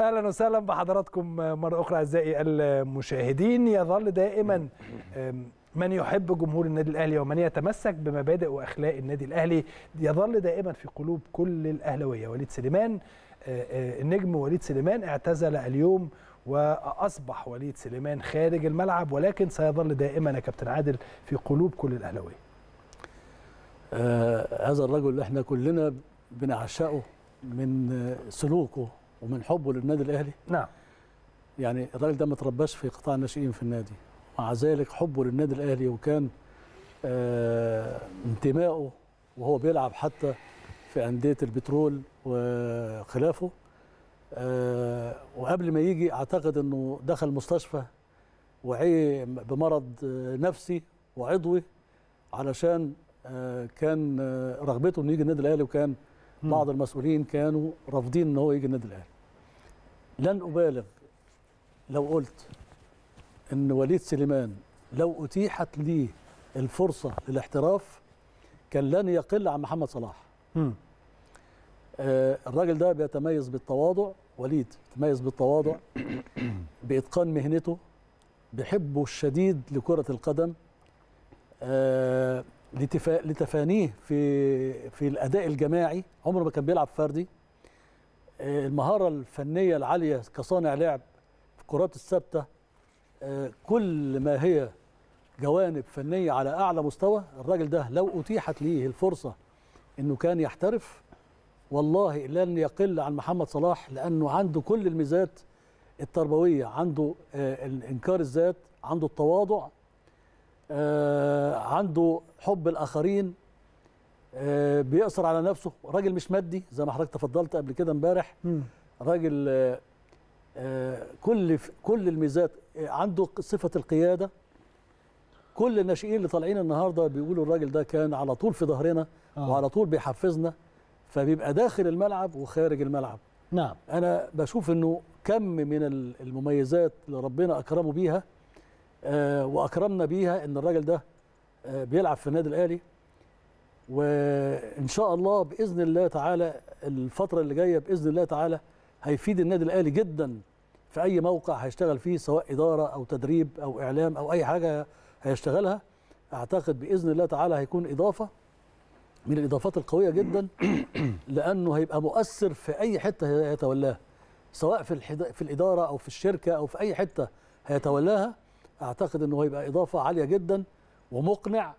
اهلا وسهلا بحضراتكم مره اخرى اعزائي المشاهدين يظل دائما من يحب جمهور النادي الاهلي ومن يتمسك بمبادئ واخلاق النادي الاهلي يظل دائما في قلوب كل الاهلاويه وليد سليمان النجم وليد سليمان اعتزل اليوم واصبح وليد سليمان خارج الملعب ولكن سيظل دائما يا كابتن عادل في قلوب كل الاهلاويه آه هذا الرجل اللي احنا كلنا بنعشقه من سلوكه ومن حبه للنادي الاهلي نعم يعني الراجل ده ما ترباش في قطاع الناشئين في النادي مع ذلك حبه للنادي الاهلي وكان آه انتمائه وهو بيلعب حتى في انديه البترول وخلافه آه وقبل ما يجي اعتقد انه دخل مستشفى وعي بمرض نفسي وعضوي علشان آه كان رغبته انه يجي النادي الاهلي وكان بعض المسؤولين كانوا رافضين ان هو يجي النادي الاهلي لن ابالغ لو قلت ان وليد سليمان لو اتيحت ليه الفرصه للاحتراف كان لن يقل عن محمد صلاح مم. آه الراجل ده بيتميز بالتواضع وليد يتميز بالتواضع باتقان مهنته بحبه الشديد لكره القدم آه لتفا... لتفانيه في في الاداء الجماعي عمره ما كان بيلعب فردي آه المهاره الفنيه العاليه كصانع لعب في الكرات الثابته آه كل ما هي جوانب فنيه على اعلى مستوى الراجل ده لو اتيحت ليه الفرصه انه كان يحترف والله لن يقل عن محمد صلاح لانه عنده كل الميزات التربويه عنده انكار الذات عنده التواضع آه عنده حب الاخرين آه بيأثر على نفسه راجل مش مادي زي ما حضرتك تفضلت قبل كده امبارح راجل آه كل كل الميزات عنده صفه القياده كل الناشئين اللي طالعين النهارده بيقولوا الراجل ده كان على طول في ظهرنا آه. وعلى طول بيحفزنا فبيبقى داخل الملعب وخارج الملعب نعم انا بشوف انه كم من المميزات اللي ربنا اكرمه بيها آه واكرمنا بيها ان الراجل ده آه بيلعب في النادي الاهلي وان شاء الله باذن الله تعالى الفتره اللي جايه باذن الله تعالى هيفيد النادي الاهلي جدا في اي موقع هيشتغل فيه سواء اداره او تدريب او اعلام او اي حاجه هيشتغلها اعتقد باذن الله تعالى هيكون اضافه من الاضافات القويه جدا لانه هيبقى مؤثر في اي حته هيتولاها سواء في في الاداره او في الشركه او في اي حته هيتولاها اعتقد انه هيبقى اضافه عاليه جدا ومقنع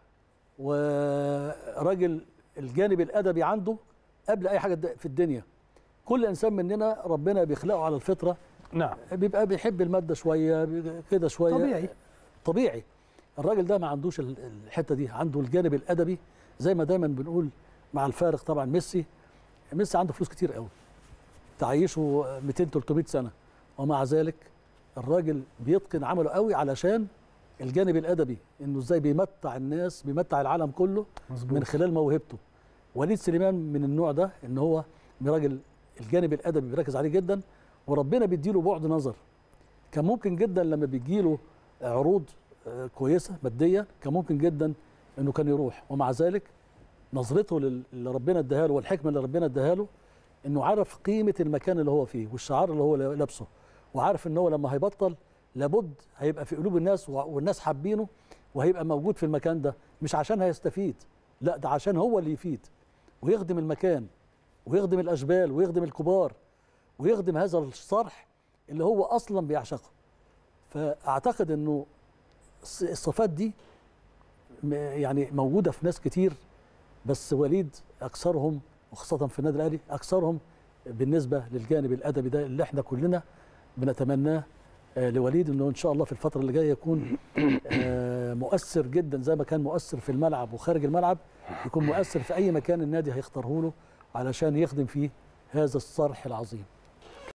وراجل الجانب الادبي عنده قبل اي حاجه في الدنيا كل انسان مننا ربنا بيخلقه على الفطره نعم بيبقى بيحب الماده شويه كده شويه طبيعي طبيعي الراجل ده ما عندوش الحته دي عنده الجانب الادبي زي ما دايما بنقول مع الفارق طبعا ميسي ميسي عنده فلوس كتير قوي تعيشه 200 300 سنه ومع ذلك الراجل بيتقن عمله قوي علشان الجانب الادبي انه ازاي بيمتع الناس بيمتع العالم كله مزبوط. من خلال موهبته وليد سليمان من النوع ده ان هو راجل الجانب الادبي بيركز عليه جدا وربنا بيديله بعد نظر كان ممكن جدا لما بيجيله عروض كويسه ماديه كان ممكن جدا انه كان يروح ومع ذلك نظرته اللي ربنا اداها له والحكمه اللي ربنا اداها له انه عرف قيمه المكان اللي هو فيه والشعار اللي هو لابسه وعارف ان هو لما هيبطل لابد هيبقى في قلوب الناس والناس حابينه وهيبقى موجود في المكان ده مش عشان هيستفيد لا ده عشان هو اللي يفيد ويخدم المكان ويخدم الاشبال ويخدم الكبار ويخدم هذا الصرح اللي هو اصلا بيعشقه فاعتقد انه الصفات دي يعني موجوده في ناس كتير بس وليد اكثرهم وخاصه في النادي الاهلي اكثرهم بالنسبه للجانب الادبي ده اللي احنا كلنا بنتمناه لوليد انه ان شاء الله في الفتره اللي جايه يكون مؤثر جدا زي ما كان مؤثر في الملعب وخارج الملعب يكون مؤثر في اي مكان النادي هيختاره له علشان يخدم فيه هذا الصرح العظيم